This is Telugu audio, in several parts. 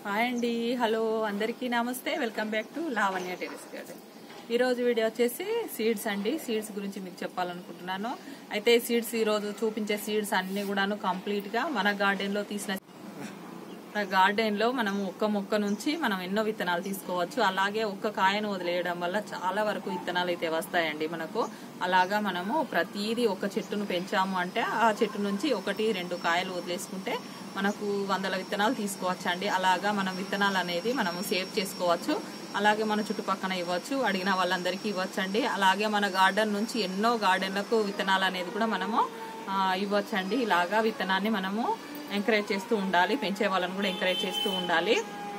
హాయ్ అండి హలో అందరికీ నమస్తే welcome back to Lavanya terrace garden ఈరోజు వీడియో వచ్చేసి సీడ్స్ అండి సీడ్స్ గురించి మీకు చెప్పాలనుకుంటున్నాను అయితే సీడ్స్ ఈరోజు చూపించే సీడ్స్ అన్ని కూడాను కంప్లీట్ గా మన గార్డెన్ లో తీసిన మన గార్డెన్ లో మనం ఒక్క మొక్క నుంచి మనం ఎన్నో విత్తనాలు తీసుకోవచ్చు అలాగే ఒక్క కాయను వదిలేయడం వల్ల చాలా వరకు విత్తనాలు అయితే వస్తాయండి మనకు అలాగా మనము ప్రతిదీ ఒక చెట్టును పెంచాము అంటే ఆ చెట్టు నుంచి ఒకటి రెండు కాయలు వదిలేసుకుంటే మనకు వందల విత్తనాలు తీసుకోవచ్చు అండి అలాగా మనం విత్తనాలు అనేది మనము సేవ్ చేసుకోవచ్చు అలాగే మన చుట్టుపక్కన ఇవ్వచ్చు అడిగిన వాళ్ళందరికీ ఇవ్వచ్చండి అలాగే మన గార్డెన్ నుంచి ఎన్నో గార్డెన్లకు విత్తనాలు అనేది కూడా మనము ఆ, ఇవ్వచ్చండి ఇలాగా విత్తనాన్ని మనము ఎంకరేజ్ చేస్తూ ఉండాలి పెంచే వాళ్ళని కూడా ఎంకరేజ్ చేస్తూ ఉండాలి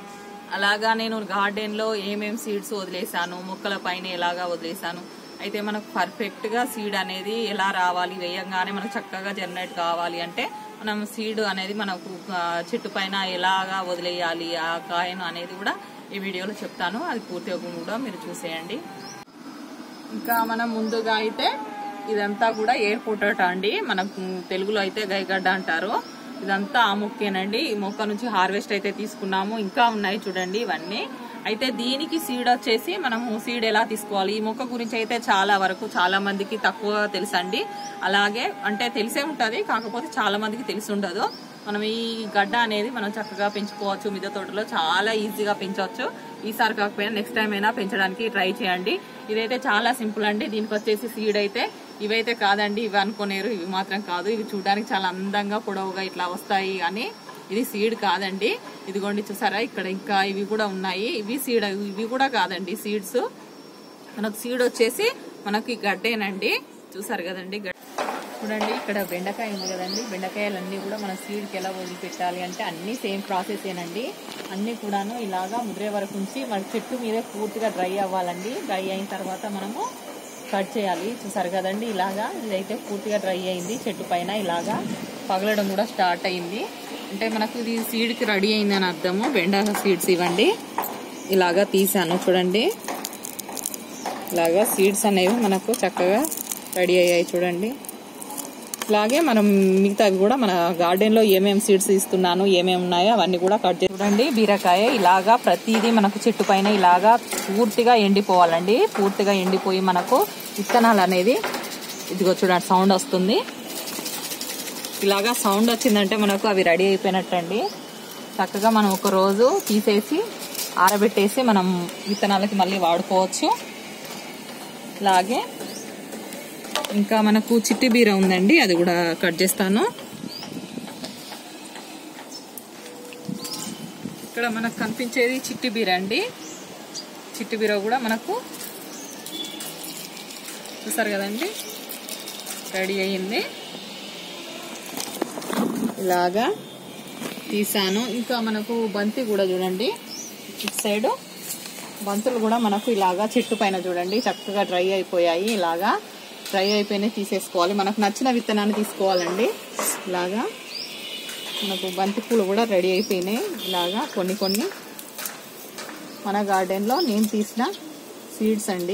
అలాగా నేను గార్డెన్ లో ఏమేం సీడ్స్ వదిలేసాను మొక్కల పైన ఎలాగా వదిలేసాను అయితే మనకు పర్ఫెక్ట్ గా సీడ్ అనేది ఎలా రావాలి వేయంగానే మనకు చక్కగా జనరేట్ కావాలి అంటే మనం సీడ్ అనేది మనకు ఆ, చెట్టు పైన ఎలాగా వదిలేయాలి ఆ కాయను అనేది కూడా ఈ వీడియోలో చెప్తాను అది పూర్తిగా కూడా మీరు చూసేయండి ఇంకా మనం ముందుగా అయితే ఇదంతా కూడా ఎయిర్ పొటాటో అండి మనకు తెలుగులో అయితే గైగడ్డ అంటారు ఇదంతా ఆ మొక్కేనండి ఈ మొక్క నుంచి హార్వెస్ట్ అయితే తీసుకున్నాము ఇంకా ఉన్నాయి చూడండి ఇవన్నీ అయితే దీనికి సీడ్ వచ్చేసి మనము సీడ్ ఎలా తీసుకోవాలి ఈ మొక్క గురించి అయితే చాలా వరకు చాలా మందికి తక్కువ తెలుసండి అలాగే అంటే తెలిసే ఉంటది కాకపోతే చాలా మందికి తెలిసి ఉండదు మనం ఈ గడ్డ అనేది మనం చక్కగా పెంచుకోవచ్చు మిద్దె తోటలో చాలా ఈజీగా పెంచవచ్చు ఈసారి కాకపోయినా నెక్స్ట్ టైం అయినా పెంచడానికి ట్రై చేయండి ఇదైతే చాలా సింపుల్ అండి దీనికి వచ్చేసి సీడ్ అయితే ఇవైతే కాదండి ఇవి అనుకోలేరు ఇవి మాత్రం కాదు ఇవి చూడడానికి చాలా అందంగా పొడవుగా ఇట్లా వస్తాయి అని ఇది సీడ్ కాదండి ఇదిగోండి చూసారా ఇక్కడ ఇంకా ఇవి కూడా ఉన్నాయి ఇవి సీడ్ ఇవి కూడా కాదండి సీడ్స్ మనకు సీడ్ వచ్చేసి మనకి గడ్డేనండి చూసారు కదండి గడ్డ చూడండి ఇక్కడ బెండకాయ ఉంది కదండి బెండకాయలన్నీ కూడా మన సీడ్కి ఎలా వదిలిపెట్టాలి అంటే అన్ని సేమ్ ప్రాసెస్ ఏనండి అన్ని కూడాను ఇలాగా ముద్రే వరకు ఉంచి మన చెట్టు మీదే పూర్తిగా డ్రై అవ్వాలండి డ్రై అయిన తర్వాత మనము కట్ చేయాలి చూసారు కదండి ఇలాగా ఇదైతే పూర్తిగా డ్రై అయింది చెట్టు పైన ఇలాగా పగలడం కూడా స్టార్ట్ అయింది అంటే మనకు ఇది సీడ్కి రెడీ అయింది అని అర్థము బెండ సీడ్స్ ఇవ్వండి ఇలాగా తీసాను చూడండి ఇలాగా సీడ్స్ అనేవి మనకు చక్కగా రెడీ అయ్యాయి చూడండి ఇలాగే మనం మిగతావి కూడా మన గార్డెన్ లో ఏమేమి సీడ్స్ ఇస్తున్నాను ఏమేమి ఉన్నాయో అవన్నీ కూడా కట్ చేసి చూడండి బీరకాయ ఇలాగా ప్రతిదీ మనకు చెట్టు పైన ఇలాగా పూర్తిగా ఎండిపోవాలండి పూర్తిగా ఎండిపోయి మనకు విత్తనాలు అనేది ఇదిగో చూడండి సౌండ్ వస్తుంది ఇలాగా సౌండ్ వచ్చిందంటే మనకు అవి రెడీ అయిపోయినట్టండి చక్కగా మనం ఒక రోజు తీసేసి ఆరబెట్టేసి మనం విత్తనాలకి మళ్ళీ వాడుకోవచ్చు అలాగే ఇంకా మనకు చిట్టి బీర ఉందండి అది కూడా కట్ చేస్తాను ఇక్కడ మనకు కనిపించేది చిట్టి బీర అండి చిట్టి బీర కూడా మనకు చూసారు కదండి రెడీ అయ్యింది ఇలాగా తీసాను ఇంకా మనకు బంతి కూడా చూడండి ఇటు సైడ్ బంతులు కూడా మనకు ఇలాగా చెట్టు పైన చూడండి చక్కగా డ్రై అయిపోయాయి ఇలాగా డ్రై అయిపోయినాయి తీసేసుకోవాలి మనకు నచ్చిన విత్తనాన్ని తీసుకోవాలండి ఇలాగా మనకు బంతి పూలు కూడా రెడీ అయిపోయినాయి ఇలాగా కొన్ని కొన్ని మన గార్డెన్లో నేను తీసిన సీడ్స్ అండి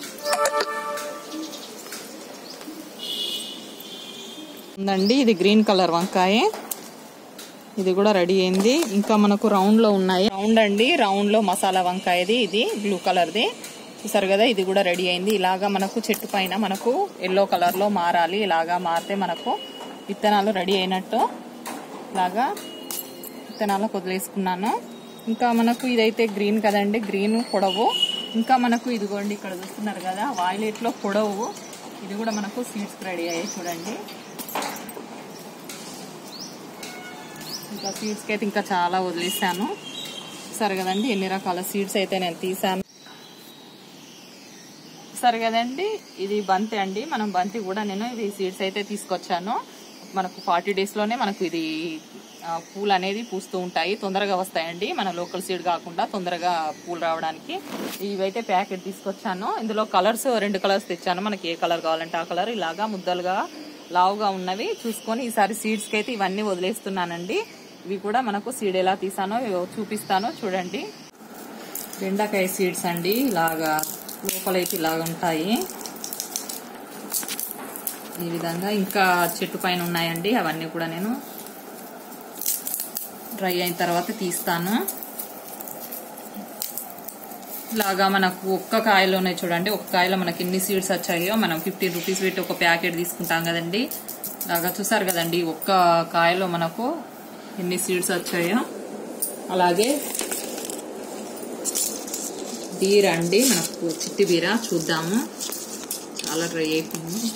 ఉందండి ఇది గ్రీన్ కలర్ వంకాయ ఇది కూడా రెడీ అయింది ఇంకా మనకు రౌండ్ లో ఉన్నాయి రౌండ్ అండి రౌండ్ లో మసాలా వంకాయది ఇది బ్లూ కలర్ది చూసారు కదా ఇది కూడా రెడీ అయింది ఇలాగా మనకు చెట్టు పైన మనకు ఎల్లో కలర్ లో మారాలి ఇలాగా మారితే మనకు విత్తనాలు రెడీ అయినట్టు ఇలాగా విత్తనాలకు వదిలేసుకున్నాను ఇంకా మనకు ఇదైతే గ్రీన్ కదండి గ్రీన్ పొడవు ఇంకా మనకు ఇదిగోండి ఇక్కడ చూస్తున్నారు కదా వాయిలెట్ లో పొడవు ఇది కూడా మనకు సీడ్స్ రెడీ అయ్యాయి చూడండి ఇంకా సీడ్స్కి అయితే ఇంకా చాలా వదిలేసాను సరే కదండి ఎన్ని రకాల సీడ్స్ అయితే నేను తీసాను సరే కదండి ఇది బంతి అండి మనం బంతి కూడా నేను ఇది సీడ్స్ అయితే తీసుకొచ్చాను మనకు ఫార్టీ డేస్లోనే మనకు ఇది ఆ, పూలు అనేది పూస్తూ ఉంటాయి తొందరగా వస్తాయండి మన లోకల్ సీడ్ కాకుండా తొందరగా పూలు రావడానికి ఇవైతే ప్యాకెట్ తీసుకొచ్చాను ఇందులో కలర్స్ రెండు కలర్స్ తెచ్చాను మనకి ఏ కలర్ కావాలంటే ఆ కలర్ ఇలాగా ముద్దలుగా లావుగా ఉన్నవి చూసుకొని ఈసారి సీడ్స్కి అయితే ఇవన్నీ వదిలేస్తున్నానండి ఇవి కూడా మనకు సీడ్ ఎలా తీసానో చూపిస్తానో చూడండి బెండకాయ సీడ్స్ అండి ఇలాగా లోపలైతే ఇలాగ ఉంటాయి ఈ విధంగా ఇంకా చెట్టు పైన ఉన్నాయండి అవన్నీ కూడా నేను డ్రై అయిన తర్వాత తీస్తాను లాగా మనకు ఒక్క కాయలోనే చూడండి ఒక్క కాయలో మనకి ఎన్ని సీడ్స్ వచ్చాయో మనం ఫిఫ్టీన్ రూపీస్ పెట్టి ఒక ప్యాకెట్ తీసుకుంటాం కదండి లాగా చూసారు కదండి ఒక్క కాయలో మనకు ఎన్ని సీడ్స్ వచ్చాయో అలాగే బీర అండి మనకు చిట్టి బీర చూద్దాము చాలా డ్రై అయిపోయింది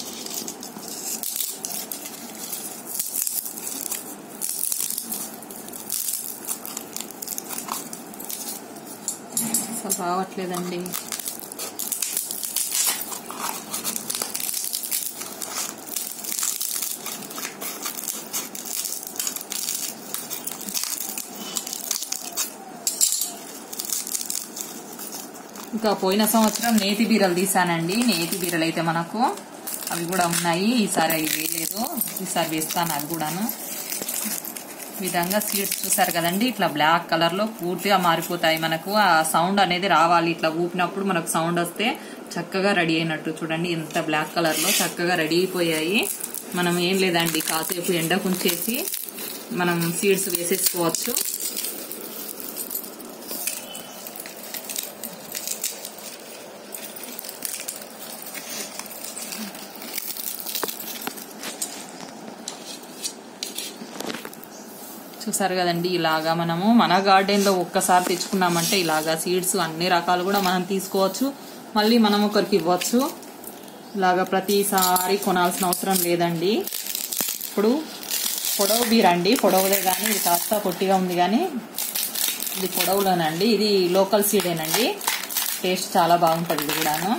అసలు రావట్లేదండి ఇంకా పోయిన సంవత్సరం నేతి బీరలు తీసానండి నేతి బీరలు అయితే మనకు అవి కూడా ఉన్నాయి ఈసారి అవి వేయలేదు ఈసారి వేస్తాను అవి కూడాను ఈ విధంగా సీడ్స్ చూసారు కదండి ఇట్లా బ్లాక్ కలర్ లో పూర్తిగా మారిపోతాయి మనకు ఆ సౌండ్ అనేది రావాలి ఇట్లా ఊపినప్పుడు మనకు సౌండ్ వస్తే చక్కగా రెడీ అయినట్టు చూడండి ఎంత బ్లాక్ కలర్ లో చక్కగా రెడీ అయిపోయాయి మనం ఏం లేదండి కాసేపు ఎండకు ఉంచేసి మనం సీడ్స్ వేసేసుకోవచ్చు చూసారు కదండి ఇలాగా మనము మన గార్డెన్ లో ఒక్కసారి తెచ్చుకున్నామంటే ఇలాగా సీడ్స్ అన్ని రకాలు కూడా మనం తీసుకోవచ్చు మళ్ళీ మనం ఒకరికి ఇవ్వచ్చు ఇలాగా ప్రతిసారి కొనాల్సిన అవసరం లేదండి ఇప్పుడు పొడవు బీరండి పొడవులే కానీ ఇది కాస్త పొట్టిగా ఉంది కానీ ఇది పొడవులోనండి ఇది లోకల్ సీడేనండి టేస్ట్ చాలా బాగుంటుంది ఇది కూడాను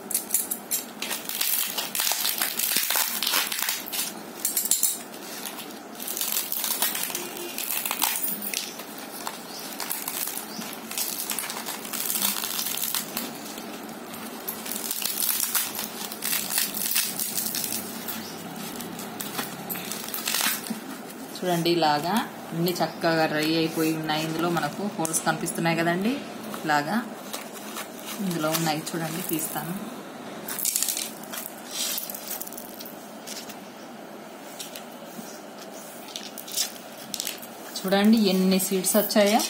చూడండి ఇలాగా అన్ని చక్కగా డ్రై అయిపోయి ఉన్నాయి ఇందులో మనకు హోల్స్ కనిపిస్తున్నాయి కదండి ఇలాగా ఇందులో ఉన్నాయి చూడండి తీస్తాను చూడండి ఎన్ని సీడ్స్ వచ్చాయో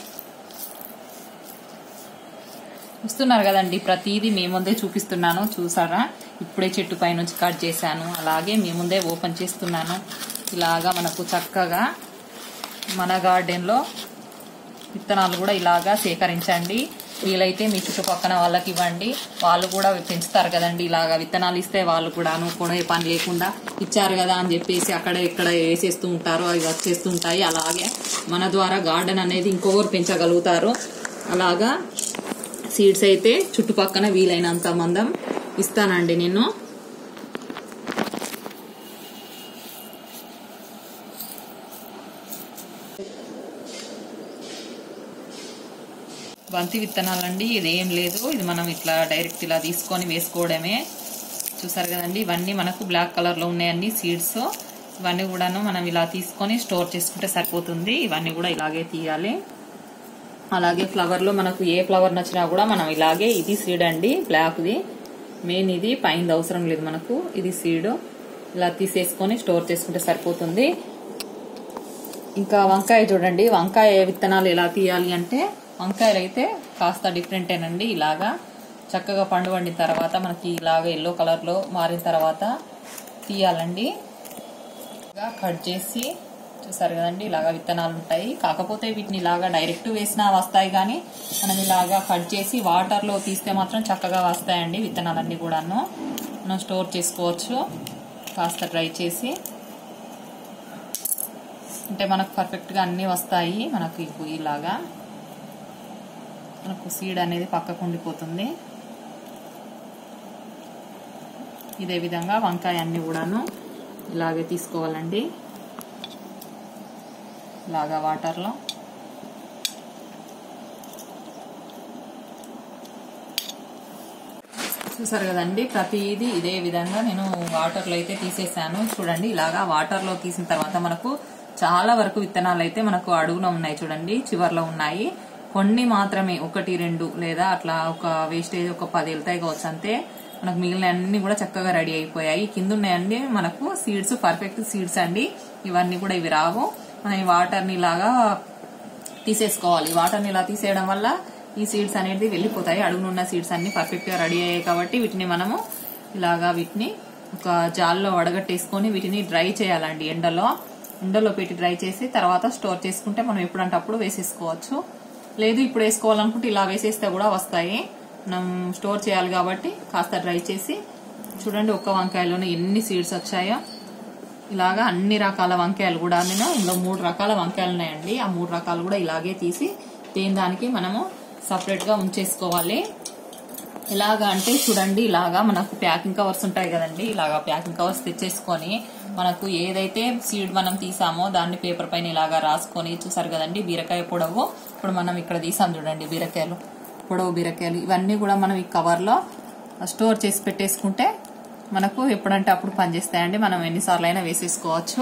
చూస్తున్నారు కదండి ప్రతిదీ మీ ముందే చూపిస్తున్నాను చూసారా ఇప్పుడే చెట్టు పై నుంచి కట్ చేశాను అలాగే మీ ముందే ఓపెన్ చేస్తున్నాను ఇలాగా మనకు చక్కగా మన గార్డెన్లో విత్తనాలు కూడా ఇలాగా సేకరించండి వీలైతే మీ చుట్టుపక్కన వాళ్ళకి ఇవ్వండి వాళ్ళు కూడా పెంచుతారు కదండి ఇలాగా విత్తనాలు ఇస్తే వాళ్ళు కూడా కొనే పని లేకుండా ఇచ్చారు కదా అని చెప్పేసి అక్కడ ఇక్కడ వేసేస్తూ ఉంటారు అవి వచ్చేస్తూ ఉంటాయి అలాగే మన ద్వారా గార్డెన్ అనేది ఇంకొకరు పెంచగలుగుతారు అలాగా సీడ్స్ అయితే చుట్టుపక్కన వీలైనంత మందం ఇస్తానండి నేను బంతి విత్తనాలండి ఇదేం లేదు ఇది మనం ఇట్లా డైరెక్ట్ ఇలా తీసుకొని వేసుకోవడమే చూసారు కదండి ఇవన్నీ మనకు బ్లాక్ కలర్లో ఉన్నాయండి సీడ్స్ ఇవన్నీ కూడాను మనం ఇలా తీసుకొని స్టోర్ చేసుకుంటే సరిపోతుంది ఇవన్నీ కూడా ఇలాగే తీయాలి అలాగే ఫ్లవర్లో మనకు ఏ ఫ్లవర్ నచ్చినా కూడా మనం ఇలాగే ఇది సీడ్ అండి బ్లాక్ది మెయిన్ ఇది పైన అవసరం లేదు మనకు ఇది సీడ్ ఇలా తీసేసుకొని స్టోర్ చేసుకుంటే సరిపోతుంది ఇంకా వంకాయ చూడండి వంకాయ విత్తనాలు ఎలా తీయాలి అంటే వంకాయలు అయితే కాస్త డిఫరెంటేనండి ఇలాగా చక్కగా పండు వండిన తర్వాత మనకి ఇలాగ ఎల్లో కలర్లో మారిన తర్వాత తీయాలండి కట్ చేసి చూసారు కదండి ఇలాగా విత్తనాలు ఉంటాయి కాకపోతే వీటిని ఇలాగా డైరెక్ట్ వేసినా వస్తాయి కానీ మనం ఇలాగా కట్ చేసి వాటర్లో తీస్తే మాత్రం చక్కగా వస్తాయండి విత్తనాలన్నీ కూడాను మనం స్టోర్ చేసుకోవచ్చు కాస్త డ్రై చేసి అంటే మనకు పర్ఫెక్ట్గా అన్నీ వస్తాయి మనకు ఇప్పుడు ఇలాగా మనకు సీడ్ అనేది పక్కకు ఉండిపోతుంది ఇదే విధంగా వంకాయ అన్ని కూడాను ఇలాగే తీసుకోవాలండి ఇలాగా వాటర్లో చూసారు కదండి ప్రతిదీ ఇదే విధంగా నేను వాటర్లో అయితే తీసేసాను చూడండి ఇలాగా వాటర్లో తీసిన తర్వాత మనకు చాలా వరకు విత్తనాలు అయితే మనకు అడుగున ఉన్నాయి చూడండి చివర్లో ఉన్నాయి కొన్ని మాత్రమే ఒకటి రెండు లేదా అట్లా ఒక వేస్టేజ్ ఒక పది వెళ్తాయి కావచ్చు అంతే మనకు మిగిలిన అన్ని కూడా చక్కగా రెడీ అయిపోయాయి కింద ఉన్నాయండి మనకు సీడ్స్ పర్ఫెక్ట్ సీడ్స్ అండి ఇవన్నీ కూడా ఇవి రావు మనం ఈ వాటర్ని ఇలాగా తీసేసుకోవాలి వాటర్ని ఇలా తీసేయడం వల్ల ఈ సీడ్స్ అనేది వెళ్ళిపోతాయి అడుగునున్న సీడ్స్ అన్ని పర్ఫెక్ట్ గా రెడీ అయ్యాయి కాబట్టి వీటిని మనము ఇలాగా వీటిని ఒక జాల్లో వడగట్టేసుకొని వీటిని డ్రై చేయాలండి ఎండలో ఎండలో పెట్టి డ్రై చేసి తర్వాత స్టోర్ చేసుకుంటే మనం ఎప్పుడంటే అప్పుడు వేసేసుకోవచ్చు లేదు ఇప్పుడు వేసుకోవాలనుకుంటే ఇలా వేసేస్తే కూడా వస్తాయి మనం స్టోర్ చేయాలి కాబట్టి కాస్త డ్రై చేసి చూడండి ఒక్క వంకాయలోనే ఎన్ని సీడ్స్ వచ్చాయో ఇలాగా అన్ని రకాల వంకాయలు కూడా నేను ఇందులో మూడు రకాల వంకాయలు ఉన్నాయండి ఆ మూడు రకాలు కూడా ఇలాగే తీసి దేని దానికి మనము సపరేట్ గా ఉంచేసుకోవాలి ఇలాగా అంటే చూడండి ఇలాగా మనకు ప్యాకింగ్ కవర్స్ ఉంటాయి కదండి ఇలాగా ప్యాకింగ్ కవర్స్ తెచ్చేసుకొని మనకు ఏదైతే సీడ్ మనం తీసామో దాన్ని పేపర్ పైన ఇలాగా రాసుకొని చూసారు కదండి బీరకాయ పొడవు ఇప్పుడు మనం ఇక్కడ తీసాం చూడండి బీరకాయలు పొడవు బీరకాయలు ఇవన్నీ కూడా మనం ఈ కవర్లో స్టోర్ చేసి పెట్టేసుకుంటే మనకు ఎప్పుడంటే అప్పుడు పనిచేస్తాయండి మనం ఎన్నిసార్లు అయినా వేసేసుకోవచ్చు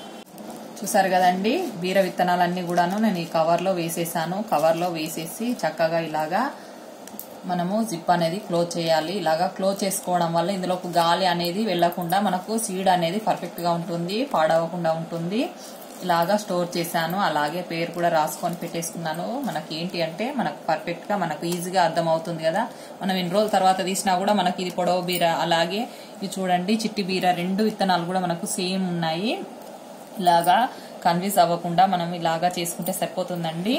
చూసారు కదండి బీర విత్తనాలన్నీ కూడాను నేను ఈ కవర్లో వేసేసాను కవర్లో వేసేసి చక్కగా ఇలాగా మనము జిప్ అనేది క్లోజ్ చేయాలి ఇలాగా క్లోజ్ చేసుకోవడం వల్ల ఇందులో గాలి అనేది వెళ్లకుండా మనకు సీడ్ అనేది పర్ఫెక్ట్ గా ఉంటుంది పాడవకుండా ఉంటుంది ఇలాగా స్టోర్ చేశాను అలాగే పేరు కూడా రాసుకొని పెట్టేసుకున్నాను మనకి ఏంటి అంటే మనకు పర్ఫెక్ట్ గా మనకు ఈజీగా అర్థం అవుతుంది కదా మనం ఎన్ని రోజుల తర్వాత తీసినా కూడా మనకి ఇది పొడవు బీర అలాగే ఇది చూడండి చిట్టి బీర రెండు విత్తనాలు కూడా మనకు సేమ్ ఉన్నాయి ఇలాగా కన్విన్స్ అవ్వకుండా మనం ఇలాగా చేసుకుంటే సరిపోతుందండి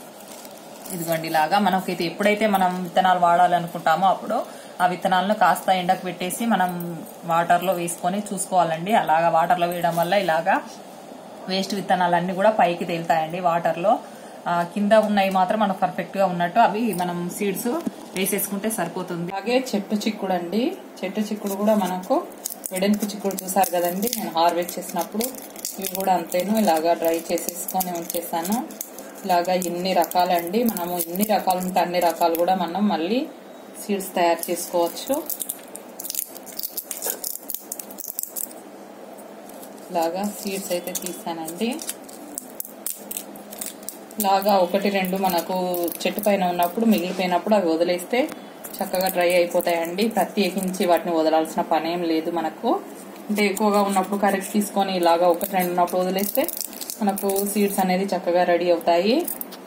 ఇదిగోండి ఇలాగా మనకైతే ఎప్పుడైతే మనం విత్తనాలు వాడాలనుకుంటామో అప్పుడు ఆ విత్తనాలను కాస్త ఎండకు పెట్టేసి మనం వాటర్లో వేసుకొని చూసుకోవాలండి అలాగా వాటర్లో వేయడం వల్ల ఇలాగా వేస్ట్ విత్తనాలన్నీ కూడా పైకి తేలుతాయండి వాటర్లో ఆ, కింద ఉన్నాయి మాత్రం మనకు పర్ఫెక్ట్ గా ఉన్నట్టు అవి మనం సీడ్స్ వేసేసుకుంటే సరిపోతుంది అలాగే చెట్టు చిక్కుడు అండి చెట్టు చిక్కుడు కూడా మనకు వెడల్పు చిక్కుడు చూసారు కదండి నేను హార్వెస్ట్ చేసినప్పుడు ఇవి కూడా అంతేను ఇలాగా డ్రై చేసేసుకొని ఉంచేసాను ఇలాగా ఇన్ని రకాలండి మనము ఎన్ని రకాలు ఉంటే అన్ని రకాలు కూడా మనం మళ్ళీ సీడ్స్ తయారు చేసుకోవచ్చు ఇలాగా సీడ్స్ అయితే తీసానండి ఇలాగా ఒకటి రెండు మనకు చెట్టు పైన ఉన్నప్పుడు మిగిలిపోయినప్పుడు అవి వదిలేస్తే చక్కగా డ్రై అయిపోతాయండి ప్రత్యేకించి వాటిని వదలాల్సిన పని ఏం లేదు మనకు అంటే ఎక్కువగా ఉన్నప్పుడు కరెక్ట్ తీసుకొని ఇలాగా ఒకటి రెండు ఉన్నప్పుడు వదిలేస్తే మనకు సీడ్స్ అనేది చక్కగా రెడీ అవుతాయి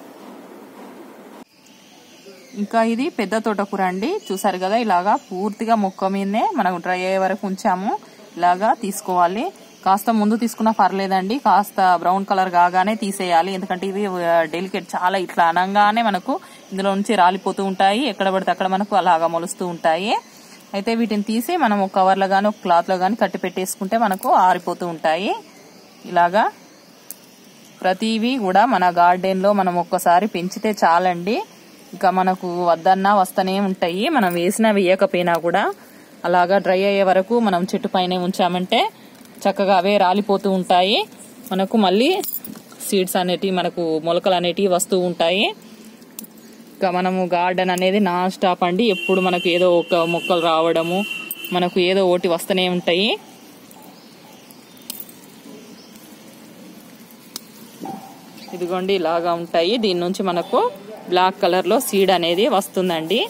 ఇంకా ఇది పెద్ద తోటకూర అండి చూసారు కదా ఇలాగా పూర్తిగా మొక్క మీదనే మనం డ్రై అయ్యే వరకు ఉంచాము ఇలాగా తీసుకోవాలి కాస్త ముందు తీసుకున్నా పర్లేదండి కాస్త బ్రౌన్ కలర్ కాగానే తీసేయాలి ఎందుకంటే ఇవి డెలికేట్ చాలా ఇట్లా అనగానే మనకు ఇందులో నుంచి రాలిపోతూ ఉంటాయి ఎక్కడ పడితే అక్కడ మనకు అలాగా మొలుస్తూ ఉంటాయి అయితే వీటిని తీసి మనం ఒక కవర్లో గానీ ఒక క్లాత్ లో గానీ కట్టి పెట్టేసుకుంటే మనకు ఆరిపోతూ ఉంటాయి ఇలాగా ప్రతివి కూడా మన గార్డెన్ లో మనం ఒక్కసారి పెంచితే చాలండి ఇంకా మనకు వద్దన్నా వస్తూనే ఉంటాయి మనం వేసినా వేయకపోయినా కూడా అలాగా డ్రై అయ్యే వరకు మనం చెట్టు పైనే ఉంచామంటే చక్కగా అవే రాలిపోతూ ఉంటాయి మనకు మళ్ళీ సీడ్స్ అనేటివి మనకు మొలకలు అనేటివి వస్తూ ఉంటాయి ఇంకా మనము గార్డెన్ అనేది నాన్ స్టాప్ అండి ఎప్పుడు మనకు ఏదో ఒక మొక్కలు రావడము మనకు ఏదో ఒకటి వస్తూనే ఉంటాయి ఇదిగోండి ఇలాగా ఉంటాయి దీని నుంచి మనకు బ్లాక్ కలర్ లో సీడ్ అనేది వస్తుందండి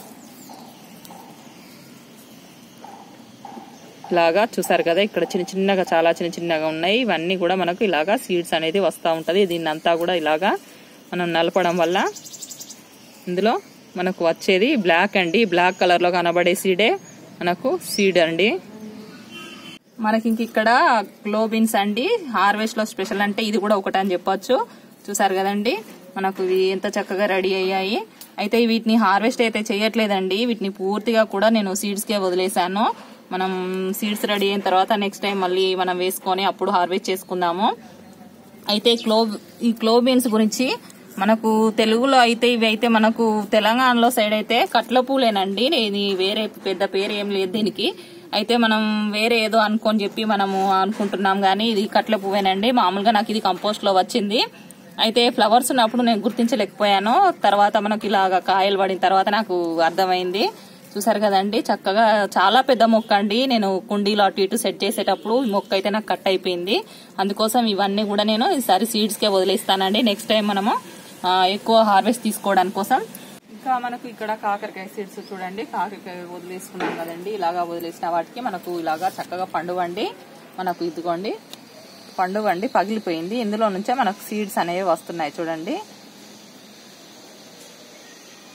ఇలాగా చూసారు కదా ఇక్కడ చిన్న చిన్నగా చాలా చిన్న చిన్నగా ఉన్నాయి ఇవన్నీ కూడా మనకు ఇలాగా సీడ్స్ అనేది వస్తూ ఉంటది దీన్ని అంతా కూడా ఇలాగా మనం నలపడం వల్ల ఇందులో మనకు వచ్చేది బ్లాక్ అండి బ్లాక్ కలర్ లో కనబడే సీడే మనకు సీడ్ అండి మనకి ఇంక ఇక్కడ గ్లోబిన్స్ అండి హార్వెస్ట్ లో స్పెషల్ అంటే ఇది కూడా ఒకటి అని చెప్పొచ్చు చూసారు కదండి మనకు ఇవి ఎంత చక్కగా రెడీ అయ్యాయి అయితే వీటిని హార్వెస్ట్ అయితే చేయట్లేదండి వీటిని పూర్తిగా కూడా నేను సీడ్స్ కే వదిలేశాను మనం సీడ్స్ రెడీ అయిన తర్వాత నెక్స్ట్ టైం మళ్ళీ మనం వేసుకొని అప్పుడు హార్వెస్ట్ చేసుకుందాము అయితే క్లో ఈ క్లోబీన్స్ గురించి మనకు తెలుగులో అయితే ఇవి అయితే మనకు తెలంగాణలో సైడ్ అయితే కట్ల పూలేనండి ఇది వేరే పెద్ద పేరు ఏం లేదు దీనికి అయితే మనం వేరే ఏదో అనుకొని చెప్పి మనము అనుకుంటున్నాం కానీ ఇది కట్ల పువ్వేనండి మామూలుగా నాకు ఇది కంపోస్ట్ లో వచ్చింది అయితే ఫ్లవర్స్ ఉన్నప్పుడు నేను గుర్తించలేకపోయాను తర్వాత మనకి ఇలాగా కాయలు పడిన తర్వాత నాకు అర్థమైంది చూసారు కదండి చక్కగా చాలా పెద్ద మొక్క అండి నేను కుండీలో అటు ఇటు సెట్ చేసేటప్పుడు ఈ మొక్క అయితే నాకు కట్ అయిపోయింది అందుకోసం ఇవన్నీ కూడా నేను ఈసారి సీడ్స్ కే వదిలేస్తానండి నెక్స్ట్ టైం మనము ఆ, ఎక్కువ హార్వెస్ట్ తీసుకోవడానికి కోసం ఇంకా మనకు ఇక్కడ కాకరకాయ సీడ్స్ చూడండి కాకరకాయ వదిలేసుకున్నాం కదండి ఇలాగా వదిలేసిన వాటికి మనకు ఇలాగా చక్కగా పండువండి మనకు ఇదిగోండి పండువండి పగిలిపోయింది ఇందులో నుంచే మనకు సీడ్స్ అనేవి వస్తున్నాయి చూడండి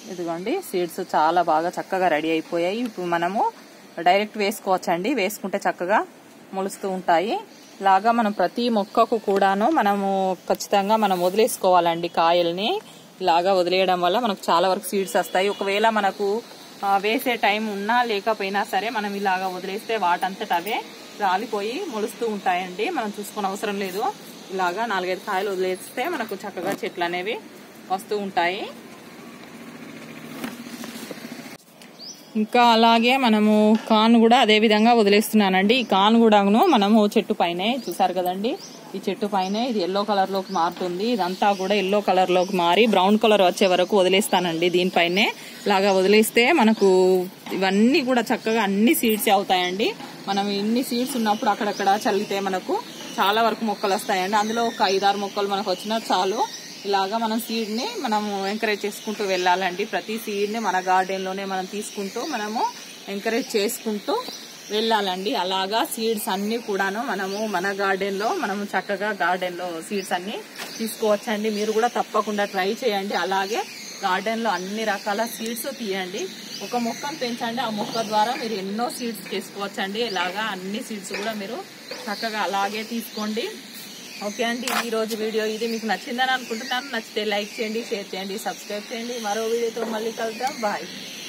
ఇదిగోండి సీడ్స్ చాలా బాగా చక్కగా రెడీ అయిపోయాయి ఇప్పుడు మనము డైరెక్ట్ వేసుకోవచ్చండి వేసుకుంటే చక్కగా మొలుస్తూ ఉంటాయి ఇలాగా మనం ప్రతి మొక్కకు కూడాను మనము ఖచ్చితంగా మనం వదిలేసుకోవాలండి కాయల్ని ఇలాగా వదిలేయడం వల్ల మనకు చాలా వరకు సీడ్స్ వస్తాయి ఒకవేళ మనకు ఆ, వేసే టైం ఉన్నా లేకపోయినా సరే మనం ఇలాగా వదిలేస్తే వాటంతట అవే రాలిపోయి మొలుస్తూ ఉంటాయండి మనం చూసుకునే అవసరం లేదు ఇలాగా నాలుగైదు కాయలు వదిలేస్తే మనకు చక్కగా చెట్లు అనేవి వస్తూ ఉంటాయి ఇంకా అలాగే మనము కాన్ కూడా అదే విధంగా వదిలేస్తున్నానండి ఈ కాన్ కూడాను మనము చెట్టు పైనే చూసారు కదండి ఈ చెట్టు పైనే ఇది ఎల్లో కలర్ లోకి మారుతుంది ఇదంతా కూడా ఎల్లో కలర్ లోకి మారి బ్రౌన్ కలర్ వచ్చే వరకు వదిలేస్తానండి దీనిపైనే ఇలాగా వదిలేస్తే మనకు ఇవన్నీ కూడా చక్కగా అన్ని సీడ్స్ అవుతాయండి మనం ఇన్ని సీడ్స్ ఉన్నప్పుడు అక్కడక్కడ చల్లితే మనకు చాలా వరకు మొక్కలు వస్తాయండి అందులో ఒక ఐదారు మొక్కలు మనకు వచ్చినా చాలు ఇలాగా మనం సీడ్ ని మనము ఎంకరేజ్ చేసుకుంటూ వెళ్ళాలండి ప్రతి సీడ్ ని మన గార్డెన్ లోనే మనం తీసుకుంటూ మనము ఎంకరేజ్ చేసుకుంటూ వెళ్ళాలండి అలాగా సీడ్స్ అన్ని కూడాను మనము మన గార్డెన్ లో మనము చక్కగా గార్డెన్ లో సీడ్స్ అన్ని తీసుకోవచ్చండి మీరు కూడా తప్పకుండా ట్రై చేయండి అలాగే గార్డెన్ లో అన్ని రకాల సీడ్స్ తీయండి ఒక మొక్కను పెంచండి ఆ మొక్క ద్వారా మీరు ఎన్నో సీడ్స్ చేసుకోవచ్చండి ఇలాగా అన్ని సీడ్స్ కూడా మీరు చక్కగా అలాగే తీసుకోండి ఓకే అండి ఈ రోజు వీడియో ఇది మీకు నచ్చిందని అనుకుంటున్నాను నచ్చితే లైక్ చేయండి షేర్ చేయండి సబ్స్క్రైబ్ చేయండి మరో వీడియోతో మళ్ళీ కలుద్దాం బాయ్